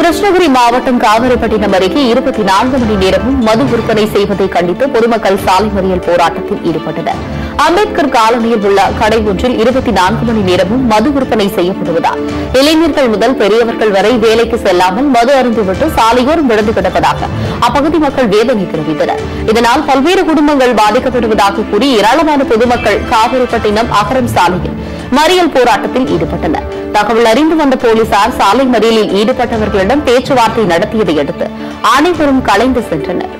கிருஷ்ணகிரி மாவட்டம் காவிரிப்பட்டினம் அருகே இருபத்தி நான்கு மணி நேரமும் மது விற்பனை செய்வதை கண்டித்து பொதுமக்கள் சாலை மறியல் போராட்டத்தில் ஈடுபட்டனர் அம்பேத்கர் காலனியில் உள்ள கடை ஒன்றில் இருபத்தி நான்கு மணி நேரமும் மது விற்பனை செய்யப்படுவதால் இளைஞர்கள் முதல் பெரியவர்கள் வரை வேலைக்கு செல்லாமல் மது அருந்துவிட்டு சாலையோரம் விழுந்து கிடப்பதாக அப்பகுதி மக்கள் வேதனை தெரிவித்தனர் இதனால் பல்வேறு குடும்பங்கள் பாதிக்கப்படுவதாக கூறி ஏராளமான பொதுமக்கள் காவிரிப்பட்டினம் அகரம் சாலையில் மறியல் போராட்டத்தில் ஈடுபட்டனர் தகவல் அறிந்து வந்த போலீசார் சாலை மறியலில் ஈடுபட்டவர்களிடம் பேச்சுவார்த்தை நடத்தியதை அடுத்து அனைவரும் கலைந்து சென்றனர்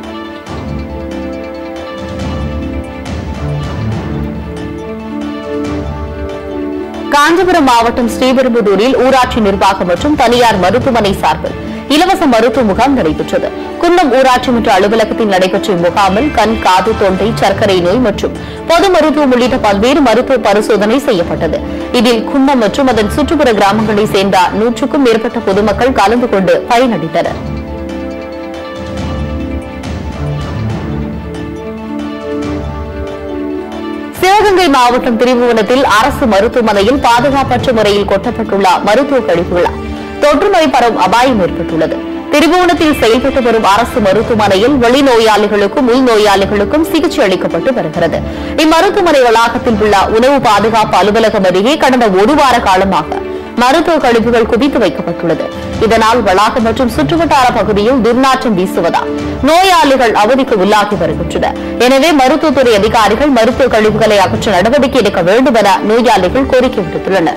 காஞ்சிபுரம் மாவட்டம் ஸ்ரீபெரும்புதூரில் ஊராட்சி நிர்வாகம் மற்றும் தனியார் மருத்துவமனை சார்பில் இலவச மருத்துவ முகாம் நடைபெற்றது குன்னம் ஊராட்சி மன்ற அலுவலகத்தில் நடைபெற்ற இம்முகாமில் கண் காது தொண்டை சர்க்கரை நோய் மற்றும் பொது மருத்துவம் உள்ளிட்ட பல்வேறு மருத்துவ பரிசோதனை செய்யப்பட்டது இதில் குன்னம் மற்றும் அதன் சுற்றுப்புற கிராமங்களைச் சேர்ந்த நூற்றுக்கும் மேற்பட்ட பொதுமக்கள் கலந்து கொண்டு பயனடைந்தனர் சிவகங்கை மாவட்டம் திரிபுவனத்தில் அரசு மருத்துவமனையில் பாதுகாப்பற்ற முறையில் கொட்டப்பட்டுள்ள மருத்துவ கழிவுகளால் தொற்று நோய் பரவும் அபாயம் ஏற்பட்டுள்ளது திரிபுவனத்தில் செயல்பட்டு வரும் அரசு மருத்துவமனையில் வெளிநோயாளிகளுக்கும் உள்நோயாளிகளுக்கும் சிகிச்சை அளிக்கப்பட்டு வருகிறது இம்மருத்துவமனை வளாகத்தில் உள்ள உணவு பாதுகாப்பு அலுவலகம் அருகே கடந்த ஒரு வார காலமாக மருத்துவ கழிவுகள் குவித்து வைக்கப்பட்டுள்ளது இதனால் வளாகம் மற்றும் சுற்றுவட்டார பகுதியில் துர்நாற்றம் வீசுவதால் நோயாளிகள் அவதிக்கு உள்ளாகி வருகின்றனர் எனவே மருத்துவத்துறை அதிகாரிகள் மருத்துவ கழிவுகளை அகற்ற நடவடிக்கை எடுக்க வேண்டும் என நோயாளிகள் கோரிக்கை விடுத்துள்ளனர்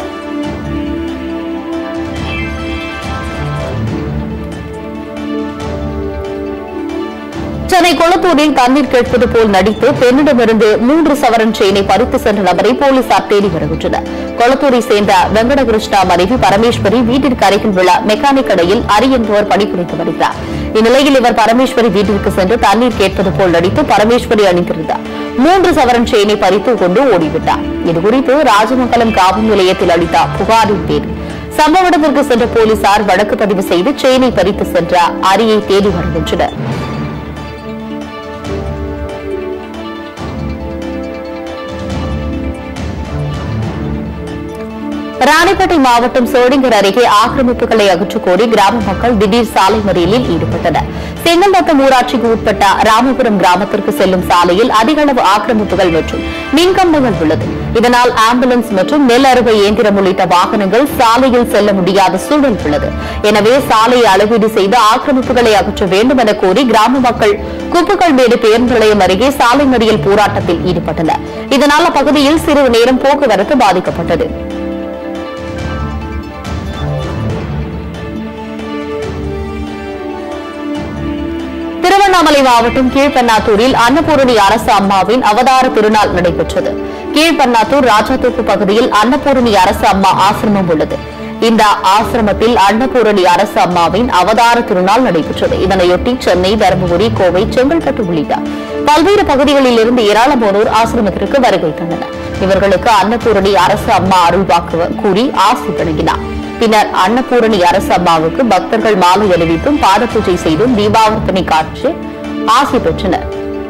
சென்னை கொளத்தூரில் தண்ணீர் கேட்பது போல் நடித்து பெண்ணிடமிருந்து மூன்று சவரன் செயினை பறித்து சென்ற நபரை போலீசார் தேடி வருகின்றனர் கொளத்தூரை சேர்ந்த வெங்கடகிருஷ்ணா மனைவி பரமேஸ்வரி வீட்டிற்கு அருகில் உள்ள மெக்கானிக் கடையில் அரி என்பவர் பணிபுரிந்து வருகிறார் இந்நிலையில் இவர் பரமேஸ்வரி வீட்டிற்கு சென்று தண்ணீர் கேட்பது போல் நடித்து பரமேஸ்வரி அணிந்திருந்தார் மூன்று சவரன் செயினை பறித்து கொண்டு ஓடிவிட்டார் இதுகுறித்து ராஜமங்கலம் காவல் நிலையத்தில் அளித்த புகாரின் பேரில் சம்பவ இடத்திற்கு சென்ற போலீசார் வழக்கு பதிவு செய்து செயினை பறித்து சென்ற அரியை தேடி வருகின்றனர் ராணிப்பேட்டை மாவட்டம் சோடிங்கர் அருகே ஆக்கிரமிப்புகளை அகற்றக் கோரி கிராம மக்கள் திடீர் சாலை மறியலில் ஈடுபட்டனர் செங்கல்நத்தம் ஊராட்சிக்கு உட்பட்ட ராமபுரம் கிராமத்திற்கு செல்லும் சாலையில் அதிக அளவு ஆக்கிரமிப்புகள் மற்றும் மின்கம்பங்கள் உள்ளது இதனால் ஆம்புலன்ஸ் மற்றும் நெல் அறுவை இயந்திரம் உள்ளிட்ட வாகனங்கள் சாலையில் செல்ல முடியாத சூழல் உள்ளது எனவே சாலையை அளவீடு செய்து ஆக்கிரமிப்புகளை அகற்ற வேண்டும் என கோரி கிராம மக்கள் குப்புக்கல்மேடு பேருந்து நிலையம் அருகே சாலை மறியல் போராட்டத்தில் ஈடுபட்டனர் இதனால் அப்பகுதியில் சிறிது நேரம் போக்குவரத்து பாதிக்கப்பட்டது திருவண்ணாமலை மாவட்டம் கீழ்பெண்ணாத்தூரில் அன்னபூரணி அரசு அம்மாவின் அவதார திருநாள் நடைபெற்றது கீழ்பெண்ணாத்தூர் ராஜாத்தோப்பு பகுதியில் அன்னபூரணி அரசு அம்மா ஆசிரமம் உள்ளது இந்த ஆசிரமத்தில் அன்னபூரணி அரசு அம்மாவின் அவதார திருநாள் நடைபெற்றது இதனையொட்டி சென்னை தருமபுரி கோவை செங்கல்பட்டு உள்ளிட்ட பல்வேறு பகுதிகளில் இருந்து ஏராளமானோர் ஆசிரமத்திற்கு வருகை தந்தனர் இவர்களுக்கு அன்னபூரணி அரசு அம்மா அருள்வாக்கு கூறி ஆசி வழங்கினார் பின்னர் அன்னபூரணி அரசு அம்மாவுக்கு பக்தர்கள் மாலை அணிவித்தும் பாத பூஜை செய்தும் தீபாவர்த்தனை காட்சி ஆசி பெற்றனர்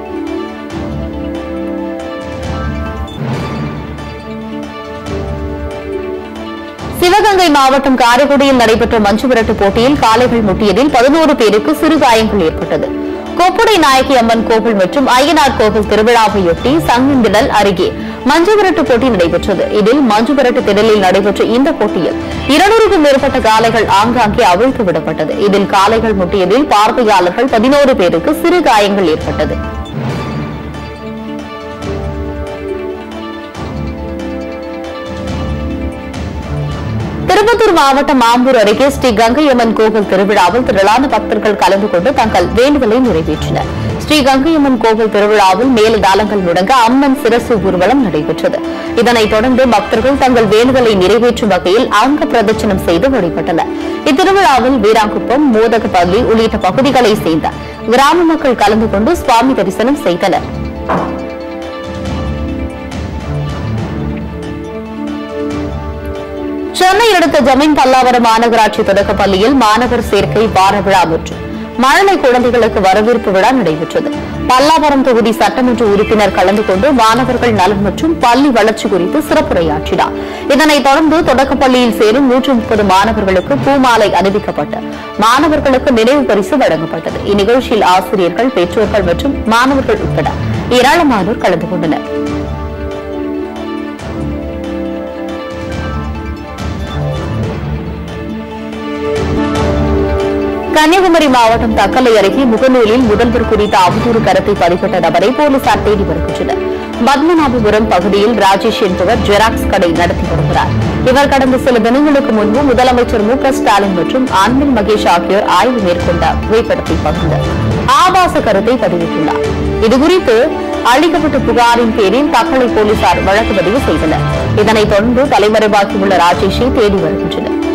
சிவகங்கை மாவட்டம் காரைக்குடியில் நடைபெற்ற மஞ்சு விரட்டு போட்டியில் காளைகள் முட்டியதில் பதினோரு பேருக்கு சிறு காயங்கள் ஏற்பட்டது கொப்புடை நாயகி அம்மன் கோவில் மற்றும் ஐயனார் கோவில் திருவிழாவையொட்டி சங்கந்திடல் அருகே மஞ்சு விரட்டு போட்டி நடைபெற்றது இதில் மஞ்சு விரட்டு திடலில் நடைபெற்ற இந்த போட்டியில் இருநூறுக்கும் மேற்பட்ட காளைகள் ஆங்காங்கே அவிழ்த்து விடப்பட்டது இதில் காளைகள் முட்டியதில் பார்வையாளர்கள் பதினோரு பேருக்கு சிறு காயங்கள் ஏற்பட்டது திருப்பத்தூர் மாவட்டம் ஆம்பூர் அருகே ஸ்ரீ கங்கையம்மன் கோவில் திருவிழாவில் திரளான பக்தர்கள் கலந்து கொண்டு தங்கள் வேண்டுதலை நிறைவேற்றினர் ஸ்ரீ கங்கையம்மன் கோவில் திருவிழாவில் மேலதாளங்கள் முடங்க அம்மன் சிரசு ஊர்வலம் நடைபெற்றது இதனைத் தொடர்ந்து பக்தர்கள் தங்கள் வேண்டுதலை நிறைவேற்றும் வகையில் அங்க பிரதட்சணம் செய்து வழிபட்டனர் இத்திருவிழாவில் வீராங்குப்பம் மோதகப்பள்ளி உள்ளிட்ட பகுதிகளைச் சேர்ந்த கிராம மக்கள் கலந்து கொண்டு சுவாமி தரிசனம் செய்தனர் சென்னை அடுத்த ஜமீன் பல்லாவரம் மாநகராட்சி தொடக்கப் பள்ளியில் மாணவர் சேர்க்கை வார விழா மற்றும் மழலை குழந்தைகளுக்கு வரவேற்பு விழா நடைபெற்றது பல்லாவரம் தொகுதி சட்டமன்ற உறுப்பினர் கலந்து கொண்டு மாணவர்கள் நலன் மற்றும் பள்ளி வளர்ச்சி குறித்து சிறப்புரையாற்றினார் இதனைத் தொடர்ந்து தொடக்கப்பள்ளியில் சேரும் நூற்று முப்பது மாணவர்களுக்கு பூமாலை அணிவிக்கப்பட்டு மாணவர்களுக்கு நினைவு பரிசு வழங்கப்பட்டது இந்நிகழ்ச்சியில் ஆசிரியர்கள் பெற்றோர்கள் மற்றும் மாணவர்கள் உட்பட ஏராளமானோர் கலந்து கொண்டனர் கன்னியாகுமரி மாவட்டம் தக்கலை அருகே முகநூலில் முதல்வர் குறித்த அவதூறு கருத்தை பதிவிட்ட நபரை போலீசார் தேடி வருகின்றனர் பத்மநாபபுரம் பகுதியில் ராஜேஷ் என்பவர் ஜெராக்ஸ் கடை நடத்தி வருகிறார் இவர் கடந்த சில தினங்களுக்கு முன்பு முதலமைச்சர் மு க ஸ்டாலின் மற்றும் அன்பில் மகேஷ் ஆகியோர் ஆய்வு மேற்கொண்ட புகைப்படத்தை பகிர்ந்த ஆபாச கருத்தை பதிவிட்டுள்ளார் இதுகுறித்து அளிக்கப்பட்ட புகாரின் பேரில் தக்கலை போலீசார் வழக்கு பதிவு செய்தனர் இதனைத் தொடர்ந்து தலைமறைவாக்கியுள்ள ராஜேஷை தேடி வருகின்றனர்